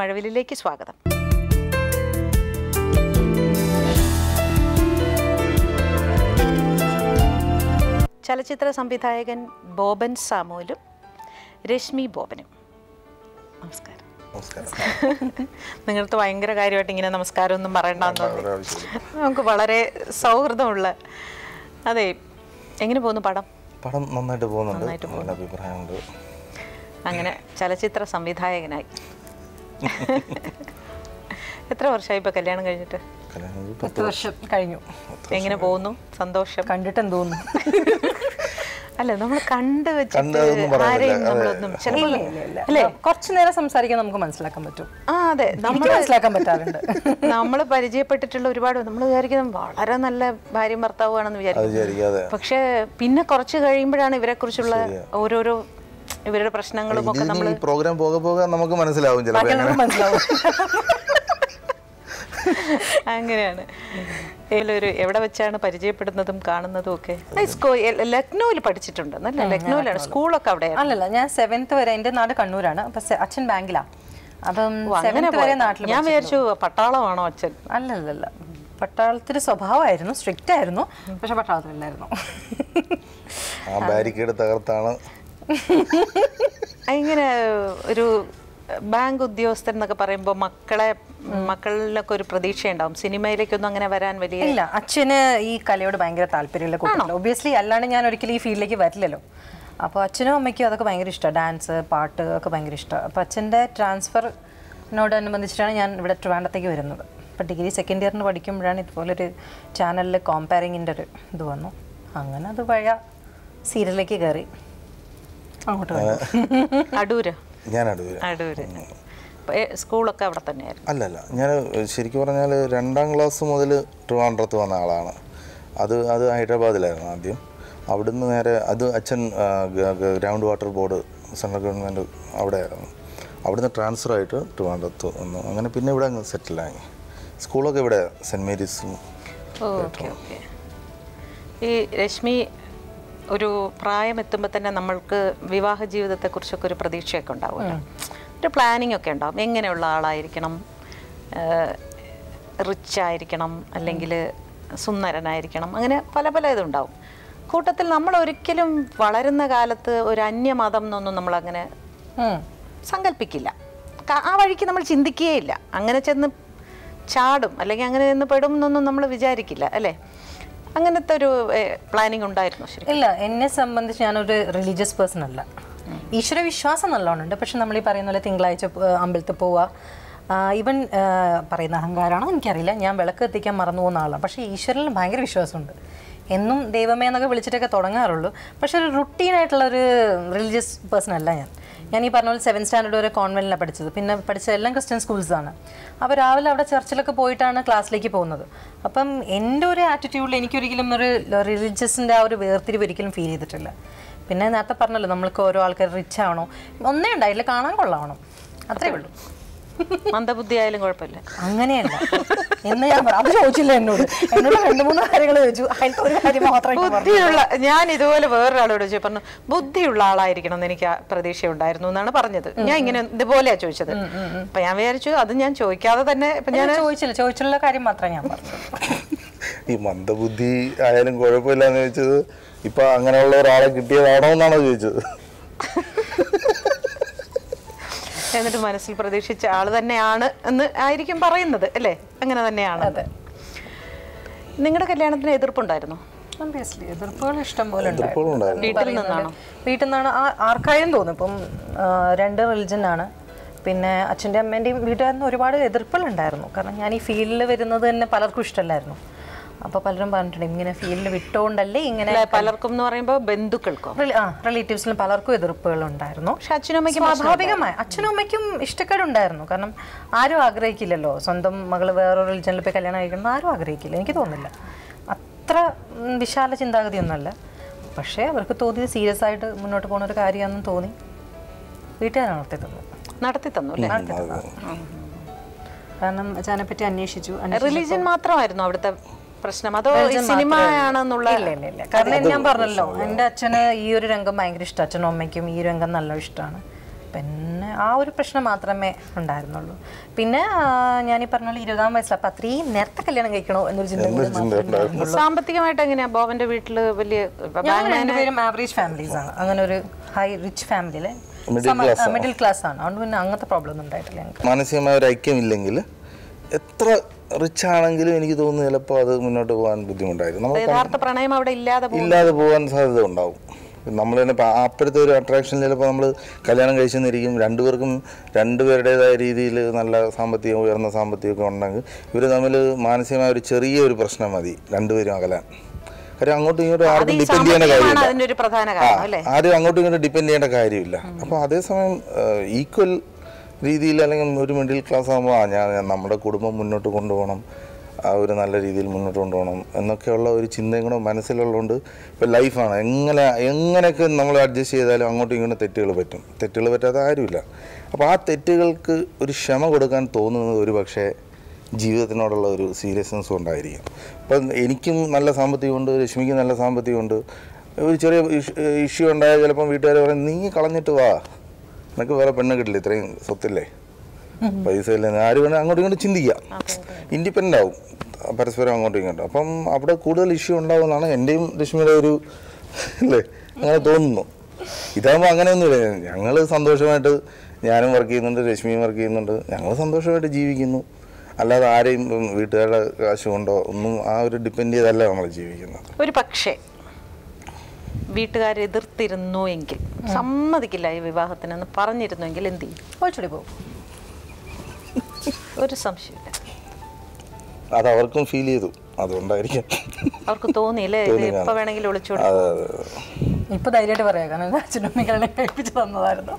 മഴവില്ലിലേക്ക് സ്വാഗതം ചലച്ചിത്ര സംവിധായകൻ ബോബൻ സാമുവലും രശ്മി ബോബനും നമസ്കാരം നമസ്കാരം നിങ്ങളടുത്ത് ഭയങ്കര കാര്യമായിട്ട് ഇങ്ങനെ നമസ്കാരം ഒന്നും പറയണ്ടെന്ന് തോന്നി ഒരു ആവശ്യമില്ല. നമുക്ക് വളരെ സൗഹൃദമുള്ള അതെ എങ്ങനെ പോകുന്നു പടം പടം നന്നായിട്ട് പോകുന്നുണ്ട് നന്നായിട്ട് നല്ല അഭിപ്രായമുണ്ട് അങ്ങനെ ചലച്ചിത്ര സംവിധായകനായി എത്ര വർഷമായി ഇപ്പൊ കല്യാണം കഴിഞ്ഞിട്ട് കല്യാണം ഒരു പത്ത് പത്ത് വർഷം കഴിഞ്ഞു എങ്ങനെ പോകുന്നു സന്തോഷം കണ്ടിട്ട് എന്ത് തോന്നുന്നു അല്ല നമ്മൾ കണ്ടു കണ്ട് അതൊന്നും വെച്ചിട്ട് പറയാനില്ല. ആരെയും അതെ. നമ്മളൊന്നും ചിലപ്പോൾ ഇല്ല, ഇല്ല, ഇല്ല. അല്ലേ കുറച്ചു നേരം സംസാരിക്കാൻ നമുക്ക് മനസ്സിലാക്കാൻ പറ്റും ആ അതെ എനിക്ക് നമ്മൾ മനസ്സിലാക്കാൻ പറ്റാറുണ്ട് നമ്മൾ പരിചയപ്പെട്ടിട്ടുള്ള ഒരുപാട് നമ്മൾ വിചാരിക്കുന്നത് വളരെ നല്ല ഭാര്യയും ഭർത്താവുമാണെന്ന് അത് വിചാരിക്കും വിചാരിക്കാതെ പക്ഷെ പിന്നെ കുറച്ച് കഴിയുമ്പോഴാണ് ഇവരെ കുറിച്ചുള്ള ഓരോരോ ഇവരുടെ പ്രശ്നങ്ങളും ഒക്കെ നമ്മൾ ഇതിന് ഈ പ്രോഗ്രാം പോകെ പോകെ നമുക്ക് മനസ്സിലാവും ചിലപ്പോൾ ബാക്കിയുള്ളവർക്ക് മനസ്സിലാവും അങ്ങനെയാണ് ഇതിലൊരു എവിടെ വെച്ചാണ് പരിചയപ്പെടുന്നതും കാണുന്നതും ഒക്കെ ആ, സ്കൂ- എ- ലക്നൗവിൽ പഠിച്ചിട്ടുണ്ട് നല്ല ലക്നൗവിലാണ് സ്കൂളൊക്കെ അവിടെയാണ് അല്ലല്ല ഞാൻ സെവൻത്ത് വരെ എൻ്റെ നാട് കണ്ണൂരാണ് അപ്പൊ സെ- അച്ഛൻ ബാങ്കിലാ അപ്പം അങ്ങനെ സെവൻത്ത് വരെ പോയതാ. നാട്ടിൽ ഞാൻ വിചാരിച്ചു പട്ടാളമാണോ അച്ഛൻ അല്ലല്ലല്ല പട്ടാളത്തിൽ സ്വഭാവമായിരുന്നു സ്ട്രിക്റ്റ് ആയിരുന്നു പക്ഷെ പട്ടാളത്തിലല്ലായിരുന്നു ആ ബാരിക്കേഡ് തകർത്താണ് ഇങ്ങനെ ഒരു ബാങ്ക് ഉദ്യോഗസ്ഥൻ എന്നൊക്കെ പറയുമ്പോൾ മക്കളെ മക്കളിലൊക്കെ ഒരു പ്രതീക്ഷയുണ്ടാവും സിനിമയിലേക്കൊന്നും അങ്ങനെ വരാൻ വലിയ ഇല്ല അച്ഛന് ഈ കലയോട് ഭയങ്കര താല്പര്യമുള്ള കുട്ടികളാണ് ഒബ്വിയസ്ലി അല്ലാണ്ട് ഞാൻ ഒരിക്കലും ഈ ഫീൽഡിലേക്ക് വരില്ലല്ലോ അപ്പോൾ അച്ഛനും അമ്മയ്ക്കും അതൊക്കെ ഭയങ്കര ഇഷ്ടമാണ് ഡാൻസ് പാട്ട് ഒക്കെ ഭയങ്കര ഇഷ്ടമാണ് അപ്പോൾ അച്ഛൻ്റെ ട്രാൻസ്ഫറിനോടനുബന്ധിച്ചിട്ടാണ് ഞാൻ ഇവിടെ ട്രിവാൻഡത്തേക്ക് വരുന്നത് അപ്പോൾ ഡിഗ്രി സെക്കൻഡ് ഇയറിന് പഠിക്കുമ്പോഴാണ് ഇതുപോലൊരു ചാനലിൽ കോമ്പാരിങ്ങിൻ്റെ ഒരു ഇത് വന്നു അങ്ങനെ അത് പഴയ സീരിയലിലേക്ക് കയറി അങ്ങോട്ട് വന്നു അടൂര് ഞാൻ അടുവര അടൂര് അപ്പൊ, ഏ, സ്കൂളൊക്കെ അവിടെ തന്നെയായിരുന്നു അല്ലല്ല ഞാൻ ശരിക്കും പറഞ്ഞാൽ രണ്ടാം ക്ലാസ് മുതൽ ട്രിവാൻഡ്രത്ത് വന്ന ആളാണ് അത് അത് ഹൈദരാബാദിലായിരുന്നു ആദ്യം അവിടുന്ന് നേരെ അത് അച്ഛൻ ആ, ഗ- ഗ- ground water board central government അവിടെയായിരുന്നു അവിടുന്ന് ട്രാൻസ്ഫർ ആയിട്ട് ട്രിവാൻഡ്രത്ത് വന്നു അങ്ങനെ പിന്നെ ഇവിടെ അങ്ങ് സെറ്റിലായി സ്കൂളൊക്കെ ഇവിടെ സെൻറ്റ് മേരീസും ഓക്കെ ഓക്കെ ഈ രശ്മി ഒരു പ്രായം എത്തുമ്പോൾ തന്നെ നമ്മൾക്ക് വിവാഹ ജീവിതത്തെക്കുറിച്ചൊക്കെ ഒരു പ്രതീക്ഷയൊക്കെ ഉണ്ടാവുമല്ലോ ഒരു പ്ലാനിങ് ഒക്കെ ഉണ്ടാവും എങ്ങനെയുള്ള ആളായിരിക്കണം റിച്ച് ആയിരിക്കണം അല്ലെങ്കിൽ സുന്ദരനായിരിക്കണം അങ്ങനെ പല പല ഇതുണ്ടാവും കൂട്ടത്തിൽ നമ്മൾ ഒരിക്കലും വളരുന്ന കാലത്ത് ഒരു അന്യമതം എന്നൊന്നും നമ്മളങ്ങനെ ഉം. സങ്കല്പിക്കില്ല ക- ആ വഴിക്ക് നമ്മൾ ചിന്തിക്കുകയില്ല അങ്ങനെ ചെന്ന് ചാടും അല്ലെങ്കിൽ അങ്ങനെ ചെന്ന് പെടും എന്നൊന്നും നമ്മൾ വിചാരിക്കില്ല അല്ലേ അങ്ങനത്തെ ഒരു പ്ലാനിങ് ഉണ്ടായിരുന്നു ശരി ഇല്ല എന്നെ സംബന്ധിച്ച് ഞാനൊരു റിലീജിയസ് പേഴ്സൺ അല്ല ഈശ്വര വിശ്വാസം നല്ലോണം ഉണ്ട് പക്ഷെ നമ്മൾ ഈ പറയുന്ന പോലെ തിങ്കളാഴ്ച പോ- അമ്പലത്തിൽ പോവുക ഈവൻ പറയുന്ന അഹങ്കാരമാണോ എനിക്കറിയില്ല ഞാൻ വിളക്ക് എത്തിക്കാൻ മറന്നു പോകുന്ന ആളാണ് പക്ഷേ ഈശ്വരനിൽ ഭയങ്കര വിശ്വാസമുണ്ട് എന്നും ദൈവമേ എന്നൊക്കെ വിളിച്ചിട്ടൊക്കെ തുടങ്ങാറുള്ളൂ പക്ഷെ ഒരു റുട്ടീനായിട്ടുള്ള ഒരു റിലീജിയസ് പേഴ്സൺ അല്ല ഞാൻ ഞാൻ ഈ പറഞ്ഞ പോലെ സെവൻ സ്റ്റാൻഡേർഡ് വരെ കോൺവെന്റിലാണ് പഠിച്ചത് പിന്നെ പഠിച്ചത് എല്ലാം ക്രിസ്ത്യൻ സ്കൂൾസാണ് അപ്പോൾ രാവിലെ അവിടെ ചർച്ചിലൊക്കെ പോയിട്ടാണ് ക്ലാസ്സിലേക്ക് പോകുന്നത് അപ്പം എൻ്റെ ഒരു ആറ്റിറ്റ്യൂഡിൽ എനിക്കൊരിക്കലും ഒരു റിലീജിയസിൻ്റെ ആ ഒരു വേർതിരിവ് ഒരിക്കലും ഫീൽ ചെയ്തിട്ടില്ല പിന്നെ നേരത്തെ പറഞ്ഞല്ലോ നമ്മൾക്ക് ഓരോ ആൾക്കാർ റിച്ച് ആവണോ ഒന്നേ ഉണ്ടായില്ല കാണാൻ കൊള്ളാവണം അത്രേ ഉള്ളൂ മന്ദബുദ്ധി ആയാലും കുഴപ്പമില്ല അങ്ങനെയല്ല എന്ന് ഞാൻ പറ- അത് ചോദിച്ചില്ല എന്നോട് എന്നോട് രണ്ട് മൂന്ന് കാര്യങ്ങൾ ചോദിച്ചു അതിലത്തെ ഒരു കാര്യം മാത്രമേ ഞാൻ പറഞ്ഞു ബുദ്ധിയുള്ള ഞാൻ ഇതുപോലെ വേറൊരാളോട് ചോദിച്ചു പറഞ്ഞു ബുദ്ധിയുള്ള ആളായിരിക്കണം എന്ന് എനിക്ക് ആ പ്രതീക്ഷ ഉണ്ടായിരുന്നു എന്നാണ് പറഞ്ഞത് ഞാൻ ഇങ്ങനെ ഇതുപോലെയാ ചോദിച്ചത് അപ്പൊ ഞാൻ വിചാരിച്ചു അത് ഞാൻ ചോദിക്കാതെ തന്നെ ഇപ്പൊ ഞാൻ ഞാൻ ചോദിച്ചില്ല ചോദിച്ചുള്ള കാര്യം മാത്രമേ ഞാൻ പറഞ്ഞു ഈ മന്ദബുദ്ധി ആയാലും കുഴപ്പമില്ല എന്ന് ചോദിച്ചത് ഇപ്പൊ അങ്ങനെയുള്ള ഒരാളെ കിട്ടിയതാണോ എന്നാണോ ചോദിച്ചത് എന്നിട്ട് മനസ്സിൽ പ്രതീക്ഷിച്ച ആള് തന്നെയാണ് എന്ന് ആയിരിക്കും പറയുന്നത് അല്ലേ അങ്ങനെ തന്നെയാണ് അതെ നിങ്ങളുടെ കല്യാണത്തിന് എതിർപ്പുണ്ടായിരുന്നു ഒബ്വിയസ്ലി എതിർപ്പുകൾ ഇഷ്ടം പോലെ ഉണ്ടായിരുന്നു. എതിർപ്പുകളും ഉണ്ടായിരുന്നു. വീട്ടിൽ പറയുന്ന നിന്നാണോ പോലെ. വീട്ടിൽ നിന്നാണ് ആ- ആർക്കായാലും തോന്നും ഇപ്പം ആ, രണ്ട് റിലിജൻ ആണ് പിന്നെ അച്ഛൻ്റെ അമ്മേൻ്റെയും വീട്ടുകാരിൽ നിന്ന് ഒരുപാട് എതിർപ്പുകളുണ്ടായിരുന്നു കാരണം ഞാൻ ഈ ഫീൽഡിൽ വരുന്നത് തന്നെ പലർക്കും ഇഷ്ടമല്ലായിരുന്നു അപ്പോൾ പലരും പറഞ്ഞിട്ടുണ്ട് ഇങ്ങനെ ഫീൽഡിൽ വിട്ടുകൊണ്ടല്ലേ ഇങ്ങനെ അല്ലെ പലർക്കും എന്ന് പറയുമ്പോൾ ബന്ധുക്കൾക്കോ റില- ആ റിലേറ്റീവ്സിലും പലർക്കും എതിർപ്പുകളുണ്ടായിരുന്നു പക്ഷെ അച്ഛനും അമ്മയ്ക്കും സ്വാഭാവികമായി അച്ഛനും അമ്മയ്ക്കും ഇഷ്ടക്കേടുണ്ടായിരുന്നു കാരണം ആരും ആഗ്രഹിക്കില്ലല്ലോ സ്വന്തം മകള് വേറൊരു റിലിജനിൽ പോയി കല്യാണം കഴിക്കണം എന്ന് ആരും ആഗ്രഹിക്കില്ല എനിക്ക് തോന്നുന്നില്ല അത്ര ഉം, വിശാല ചിന്താഗതിയൊന്നുമല്ല പക്ഷേ അവർക്ക് തോന്നിയത് സീരിയസ് ആയിട്ട് മുന്നോട്ട് പോകുന്ന ഒരു കാര്യമാണെന്ന് തോന്നി വീട്ടുകാർ നടത്തി തന്നു നടത്തി തന്നു അല്ലേ കാരണം അച്ഛനെ പറ്റി അന്വേഷിച്ചു റിലീജിയൻ മാത്രമായിരുന്നു അവിടുത്തെ പ്രശ്നം അതോ ഈ സിനിമ ആണെന്നുള്ള ഇല്ല ഇല്ല ഇല്ല കാരണം ഞാൻ പറഞ്ഞല്ലോ എൻ്റെ അച്ഛന് ഈ ഒരു രംഗം ഭയങ്കര ഇഷ്ടം അച്ഛനും അമ്മയ്ക്കും ഈ രംഗം നല്ല ഇഷ്ടമാണ് പിന്നെ ആ ഒരു പ്രശ്നം മാത്രമേ ഉണ്ടായിരുന്നുള്ളൂ പിന്നെ ആ, ഞാനീ പറഞ്ഞ പോലെ ഇരുപതാം വയസ്സിൽ അപ്പം അത്രയും നേരത്തെ കല്യാണം കഴിക്കണോ എന്നൊരു ചിന്ത കൂടി മാത്രമേ ഉണ്ടായിരുന്നുള്ളൂ. സാമ്പത്തികമായിട്ട് എങ്ങനെയാ ബോബന്റെ വീട്ടില് വലിയ ഞങ്ങൾ രണ്ടുപേരും ആവറേജ് ഫാമിലീസ് ആണ് അങ്ങനെ ഒരു ഹൈ റിച്ച് ഫാമിലിയിലെ Middle class മിഡിൽ ക്ലാസ് ആണ് അതുകൊണ്ട് പിന്നെ അങ്ങനത്തെ പ്രോബ്ലം ഒന്നും ഉണ്ടായിട്ടില്ല ഞങ്ങൾക്ക് മാനസികമായ ഒരു ഐക്യമില്ലെങ്കിൽ എത്ര റിച്ച് ആണെങ്കിലും എനിക്ക് തോന്നുന്നു ചിലപ്പോൾ അത് മുന്നോട്ട് പോകാൻ ബുദ്ധിമുട്ടായിരിക്കും നമ്മൾ യഥാർത്ഥ പ്രണയം അവിടെ ഇല്ലാതെ പോകും ഇല്ലാതെ പോകാൻ സാധ്യത ഉണ്ടാവും നമ്മൾ തന്നെ ഇപ്പം അപ്പോഴത്തെ ഒരു അട്രാക്ഷൻ ചിലപ്പോൾ നമ്മൾ കല്യാണം കഴിച്ചെന്നിരിക്കും രണ്ടുപേർക്കും രണ്ടുപേരുടേതായ രീതിയിൽ നല്ല സാമ്പത്തികം ഉയർന്ന സാമ്പത്തികമൊക്കെ ഉണ്ടെങ്കിൽ ഇവർ തമ്മിൽ മാനസികമായ ഒരു ചെറിയ ഒരു പ്രശ്നം മതി രണ്ടുപേരും അകലാൻ കാര്യം അങ്ങോട്ടും ഇങ്ങോട്ടും അത് ആർക്കും ഈ ഡിപ്പെൻഡ് ചെയ്യേണ്ട സാമ്പത്തികമാണ് കാര്യമില്ല അതിന്റെ ഒരു പ്രധാന ആ, കാരണം അല്ലേ ആരും അങ്ങോട്ടും ഇങ്ങോട്ടും ഡിപ്പെൻഡ് ചെയ്യേണ്ട കാര്യമില്ല അപ്പോൾ അതേസമയം ഈക്വൽ രീതിയിൽ അല്ലെങ്കിൽ ഒരു മിഡിൽ ക്ലാസ് ആകുമ്പോൾ ആ ഞാൻ ഞാൻ നമ്മുടെ കുടുംബം മുന്നോട്ട് കൊണ്ടുപോകണം ആ ഒരു നല്ല രീതിയിൽ മുന്നോട്ട് കൊണ്ടുപോകണം എന്നൊക്കെയുള്ള ഒരു ചിന്തയും കൂടെ മനസ്സിലുള്ളതുകൊണ്ട് ഇപ്പോൾ ലൈഫാണ് എങ്ങനെ എങ്ങനെയൊക്കെ നമ്മൾ അഡ്ജസ്റ്റ് ചെയ്താലും അങ്ങോട്ടും ഇങ്ങോട്ടും തെറ്റുകൾ പറ്റും തെറ്റുകൾ പറ്റാത്ത ആരുമില്ല അപ്പോൾ ആ തെറ്റുകൾക്ക് ഒരു ക്ഷമ കൊടുക്കാൻ തോന്നുന്നത് ഒരു പക്ഷേ ജീവിതത്തിനോടുള്ള ഒരു സീരിയസ്നെസ് കൊണ്ടായിരിക്കും ഇപ്പം എനിക്കും നല്ല സാമ്പത്തികമുണ്ട് രശ്മിക്കും നല്ല സാമ്പത്തികമുണ്ട് ഒരു ചെറിയ ഇഷ്യൂ ഉണ്ടായാൽ ചിലപ്പം വീട്ടുകാർ പറയും നീ കളഞ്ഞിട്ട് വാ നിനക്ക് വേറെ പെണ്ണ് കിട്ടില്ല ഇത്രയും സ്വത്തില്ലേ പൈസ ഇല്ല ആര് വേണം അങ്ങോട്ടും ഇങ്ങോട്ടും ചിന്തിക്കാം ഇൻഡിപെൻഡൻ്റ് ആവും പരസ്പരം അങ്ങോട്ടും ഇങ്ങോട്ടും അപ്പം അവിടെ കൂടുതൽ ഇഷ്യൂ ഉണ്ടാവുമെന്നാണ് എൻ്റെയും രശ്മിയുടെ ഒരു അല്ലേ അങ്ങനെ തോന്നുന്നു ഇതാകുമ്പോൾ അങ്ങനെയൊന്നുമില്ല ഞങ്ങൾ സന്തോഷമായിട്ട് ഞാനും വർക്ക് ചെയ്യുന്നുണ്ട് രശ്മിയും വർക്ക് ചെയ്യുന്നുണ്ട് ഞങ്ങൾ സന്തോഷമായിട്ട് ജീവിക്കുന്നു അല്ലാതെ ആരെയും ഉം, വീട്ടുകാരുടെ കാശ് കൊണ്ടോ ഒന്നും ആ ഒരു ഡിപ്പെൻഡ് ചെയ്തല്ല നമ്മൾ ജീവിക്കുന്നത് ഒരു പക്ഷേ വീട്ടുകാർ എതിർത്തിരുന്നു എങ്കിൽ സമ്മതിക്കില്ല ഈ വിവാഹത്തിനെന്ന് പറഞ്ഞിരുന്നുവെങ്കിൽ എന്ത് ചെയ്യും ഒളിച്ചോടി പോകും ഒരു സംശയമില്ല അത് അവർക്കും ഫീൽ ചെയ്തു അതുകൊണ്ടായിരിക്കും അവർക്ക് തോന്നിയില്ലേ ഇത് തോന്നി എപ്പോ വേണമെങ്കിലും ഒളിച്ചോടി അതെ അതെ അതെ. ഇപ്പൊ ധൈര്യമായിട്ട് പറയാം കാരണം ഇത് അച്ഛനും അമ്മയും കല്യാണം കഴിപ്പിച്ച് തന്നതായിരുന്നു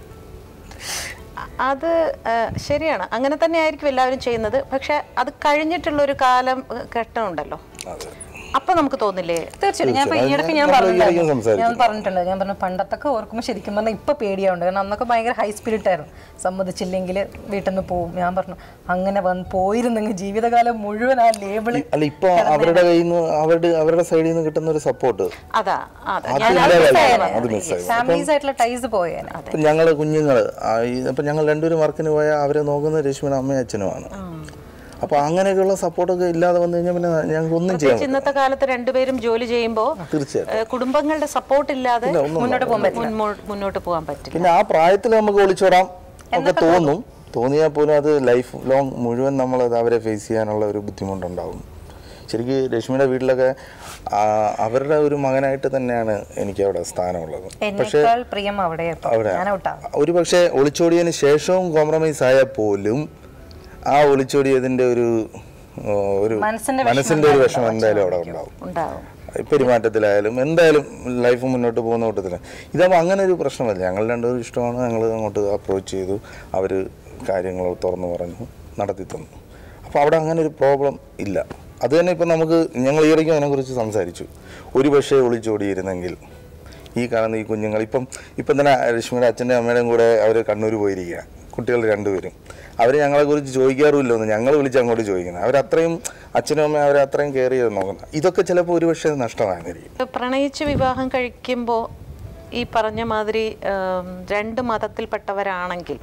അ- അത് ആ, ശരിയാണ് അങ്ങനെ തന്നെ ആയിരിക്കും എല്ലാവരും ചെയ്യുന്നത് പക്ഷെ അത് കഴിഞ്ഞിട്ടുള്ള ഒരു കാലം ഏഹ്, ഘട്ടമുണ്ടല്ലോ അതെ അപ്പൊ നമുക്ക് തോന്നില്ലേ തീർച്ചയായിട്ടും ഞാൻ ഇപ്പൊ ഈ ഇടയ്ക്ക് ഞാൻ നമ്മൾ ഈ ഇടയ്ക്കും പറഞ്ഞിട്ടുണ്ടായിരുന്നു സംസാരിച്ചു. ഞാൻ പറഞ്ഞിട്ടുണ്ട് ഞാൻ പറഞ്ഞു പണ്ടത്തൊക്കെ ഓർക്കുമ്പോൾ ശരിക്കും പറഞ്ഞാൽ ഇപ്പൊ പേടിയാവുണ്ട് കാരണം അന്നൊക്കെ ഭയങ്കര ഹൈ സ്പിരിറ്റ് ആയിരുന്നു സമ്മതിച്ചില്ലെങ്കിൽ വീട്ടിൽ നിന്ന് പോവും ഞാൻ പറഞ്ഞു അങ്ങനെ വന്ന് പോയിരുന്നെങ്കിൽ ജീവിതകാലം മുഴുവൻ ആ ലേബിള് അല്ല ഇപ്പൊ അവരുടെ കയ്യിൽ നിന്ന് അവരുടെ അവരുടെ സൈഡിൽ നിന്ന് കിട്ടുന്ന ഒരു സപ്പോർട്ട് അതാ അതാ അത് ഞാൻ ഇല്ലാതായി. അത് മിസ്സായി ഫാമിലീസ് ആയിട്ടുള്ള ടൈസ് പോയേനെ ഇപ്പം ഞങ്ങൾ കുഞ്ഞുങ്ങൾ ഇപ്പം ഞങ്ങൾ രണ്ടുപേരും വർക്കിന് പോയാൽ അവരെ നോക്കുന്ന രശ്മിയുടെ അമ്മയും അച്ഛനുമാണ് അപ്പോൾ അങ്ങനെയൊക്കെയുള്ള സപ്പോർട്ടൊക്കെ ഇല്ലാതെ വന്നു കഴിഞ്ഞാൽ പിന്നെ ഞങ്ങൾക്ക് ഒന്നും ചെയ്യാൻ പ്രത്യേകിച്ച് ഇന്നത്തെ കാലത്ത് രണ്ടുപേരും ജോലി ചെയ്യുമ്പോൾ തീർച്ചയായിട്ടും കുടുംബങ്ങളുടെ സപ്പോർട്ട് ഇല്ലാതെ മുന്നോട്ട് പോകാൻ പറ്റില്ല മുൻമോ- മുന്നോട്ട് പോകാൻ പറ്റില്ല പിന്നെ ആ പ്രായത്തിൽ നമുക്ക് ഒളിച്ചോടാം ഒക്കെ തോന്നും തോന്നിയാൽ പോലും അത് ലൈഫ് ലോങ് മുഴുവൻ നമ്മൾ അവരെ ഫേസ് ചെയ്യാനുള്ള ഒരു ബുദ്ധിമുട്ടുണ്ടാവും ശരിക്കും രശ്മിയുടെ വീട്ടിലൊക്കെ ആ, അവരുടെ ഒരു മകനായിട്ട് തന്നെയാണ് എനിക്ക് അവിടെ സ്ഥാനമുള്ളത് എന്നേക്കാൾ പ്രിയം അവിടെ അവിടെ ഞാൻ ഔട്ടാ ഒരു പക്ഷേ ഒളിച്ചോടിയതിന് ശേഷവും കോംപ്രമൈസ് ആയാൽ പോലും ആ ഒളിച്ചോടിയതിൻ്റെ ഒരു ആ, ഒരു മനസ്സിന്റെ മനസ്സിൻ്റെ ഒരു വിഷമം എന്തായാലും അവിടെ ഉണ്ടാവും ഉണ്ടാവും പെരുമാറ്റത്തിലായാലും എന്തായാലും ലൈഫ് മുന്നോട്ട് പോകുന്ന കൂട്ടത്തിൽ ഇതാകുമ്പോൾ അങ്ങനെ ഒരു പ്രശ്നമല്ല ഞങ്ങൾ രണ്ടുപേരും ഇഷ്ടമാണ് ഞങ്ങൾ അങ്ങോട്ട് അപ്രോച്ച് ചെയ്തു അവർ കാര്യങ്ങൾ തുറന്നു പറഞ്ഞു നടത്തി തന്നു അപ്പോൾ അവിടെ അങ്ങനെ ഒരു പ്രോബ്ലം ഇല്ല അത് തന്നെ ഇപ്പം നമുക്ക് ഞങ്ങൾ ഈയിടയ്ക്കും അതിനെക്കുറിച്ച് സംസാരിച്ചു ഒരു പക്ഷേ ഒളിച്ചോടിയിരുന്നെങ്കിൽ ഈ കാണുന്ന ഈ കുഞ്ഞുങ്ങൾ ഇപ്പം ഇപ്പം തന്നെ രശ്മിയുടെ അച്ഛൻ്റെ അമ്മയുടെയും കൂടെ അവർ കണ്ണൂർ പോയിരിക്കുക കുട്ടികൾ രണ്ടുപേരും അവർ ഞങ്ങളെക്കുറിച്ച് ചോദിക്കാറുമില്ല ഒന്ന് ഞങ്ങൾ വിളിച്ച് അങ്ങോട്ട് ചോദിക്കുന്നത് അവരത്രയും അച്ഛനും അമ്മയും അവരെ അത്രയും കെയർ ചെയ്ത് നോക്കുന്നത് ഇതൊക്കെ ചിലപ്പോൾ ഒരു പക്ഷേ നഷ്ടമായിരിക്കും പ്രണയിച്ച് വിവാഹം കഴിക്കുമ്പോൾ ഈ പറഞ്ഞ മാതിരി ഉം, രണ്ട് മതത്തിൽപ്പെട്ടവരാണെങ്കിൽ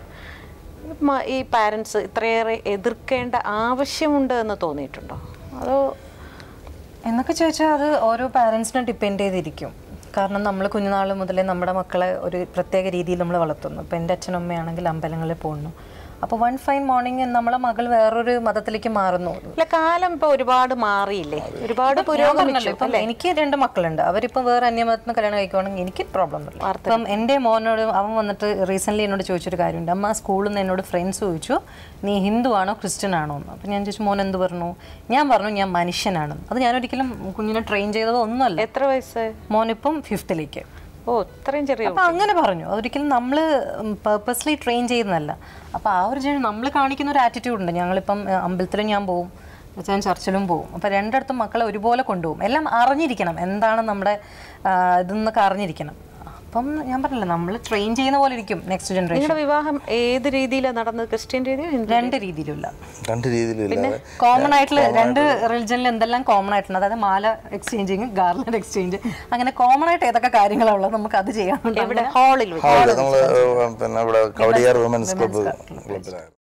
മ- ഈ പാരൻസ് ഇത്രയേറെ എതിർക്കേണ്ട ആവശ്യമുണ്ട് എന്ന് തോന്നിയിട്ടുണ്ടോ അതോ എന്നൊക്കെ ചോദിച്ചാൽ അത് ഓരോ പാരൻസിനെ ഡിപ്പെൻഡ് ചെയ്തിരിക്കും കാരണം നമ്മൾ കുഞ്ഞുനാൾ മുതലേ നമ്മുടെ മക്കളെ ഒരു പ്രത്യേക രീതിയിൽ നമ്മൾ വളർത്തുന്നു ഇപ്പം എൻ്റെ അച്ഛനും അമ്മയാണെങ്കിൽ അമ്പലങ്ങളിൽ പോകുന്നു അപ്പോൾ വൺ ഫൈൻ മോർണിംഗ് നമ്മളെ മകൾ വേറൊരു മതത്തിലേക്ക് മാറുന്നു അല്ല കാലം ഇപ്പൊ ഒരുപാട് മാറിയില്ലേ ഒരുപാട് ഞാൻ പുരോഗമിച്ചു പറഞ്ഞല്ലോ, ഇപ്പം എനിക്ക് രണ്ട് മക്കളുണ്ട് അവരിപ്പം വേറെ അന്യമതത്തിന് കല്യാണം കഴിക്കുവാണെങ്കിൽ എനിക്ക് പ്രോബ്ലം ഇല്ല ഇപ്പം എൻ്റെ മോനോട് അവൻ വന്നിട്ട് റീസെൻ്റ്ലി എന്നോട് ചോദിച്ചൊരു കാര്യമുണ്ട് അമ്മ സ്കൂളിൽ നിന്ന് എന്നോട് ഫ്രണ്ട്സ് ചോദിച്ചു നീ ഹിന്ദു ആണോ ക്രിസ്ത്യൻ ആണോ എന്ന് അപ്പം ഞാൻ ചോദിച്ചു മോൻ എന്ത് പറഞ്ഞു ഞാൻ പറഞ്ഞു ഞാൻ മനുഷ്യനാണെന്ന് അത് ഞാൻ ഒരിക്കലും കുഞ്ഞിനെ ട്രെയിൻ ചെയ്തതോ ഒന്നുമല്ല എത്ര വയസ്സ് മോനിപ്പം ഫിഫ്ത്തിലേക്ക് ഓ ഇത്രയും ചെറിയ അപ്പൊ അങ്ങനെ പറഞ്ഞു അതൊരിക്കലും നമ്മൾ പേർപ്പസ്ലി ട്രെയിൻ ചെയ്യുന്നതല്ല അപ്പൊ ആ ഒരു ജേണി നമ്മൾ കാണിക്കുന്ന ഒരു ആറ്റിറ്റ്യൂഡ് ഉണ്ട് ഞങ്ങളിപ്പം ഏഹ്, അമ്പലത്തിലും ഞാൻ പോവും ഞാൻ ചർച്ചിലും പോവും അപ്പൊ രണ്ടിടത്തും മക്കളെ ഒരുപോലെ കൊണ്ടുപോകും എല്ലാം അറിഞ്ഞിരിക്കണം എന്താണ് നമ്മുടെ ആ, ഇതെന്നൊക്കെ അറിഞ്ഞിരിക്കണം അപ്പം ഞാൻ പറഞ്ഞില്ല നമ്മൾ ട്രെയിൻ ചെയ്യുന്ന പോലെ ഇരിക്കും നെക്സ്റ്റ് ജനറേഷൻ നിങ്ങളുടെ വിവാഹം ഏത് രീതിയിലാണ് നടന്നത് ക്രിസ്ത്യൻ രീതിയോ ഹിന്ദു രണ്ട് രീതിയിലുള്ള രണ്ട് രീതിയിലില്ലാതെ കോമൺ ആയിട്ടുള്ള രണ്ട് റിലിജനിൽ എന്തെല്ലാം കോമൺ ആയിട്ടുണ്ട് അതായത് മാല എക്സ്ചേഞ്ചിങ് ഗാർലൻഡ് എക്സ്ചേഞ്ച് അങ്ങനെ കോമൺ ആയിട്ട് ഏതൊക്കെ കാര്യങ്ങളുള്ളത് നമുക്ക് അത് ചെയ്യാനുണ്ട് എവിടെ ഹാളിൽ വെച്ച് ഹാള് നമ്മൾ പിന്നെ ഇവിടെ കവടിയാർ വുമൻസ് ക്ലബ്ബ് ക്ലബ്ബിലായിരുന്നു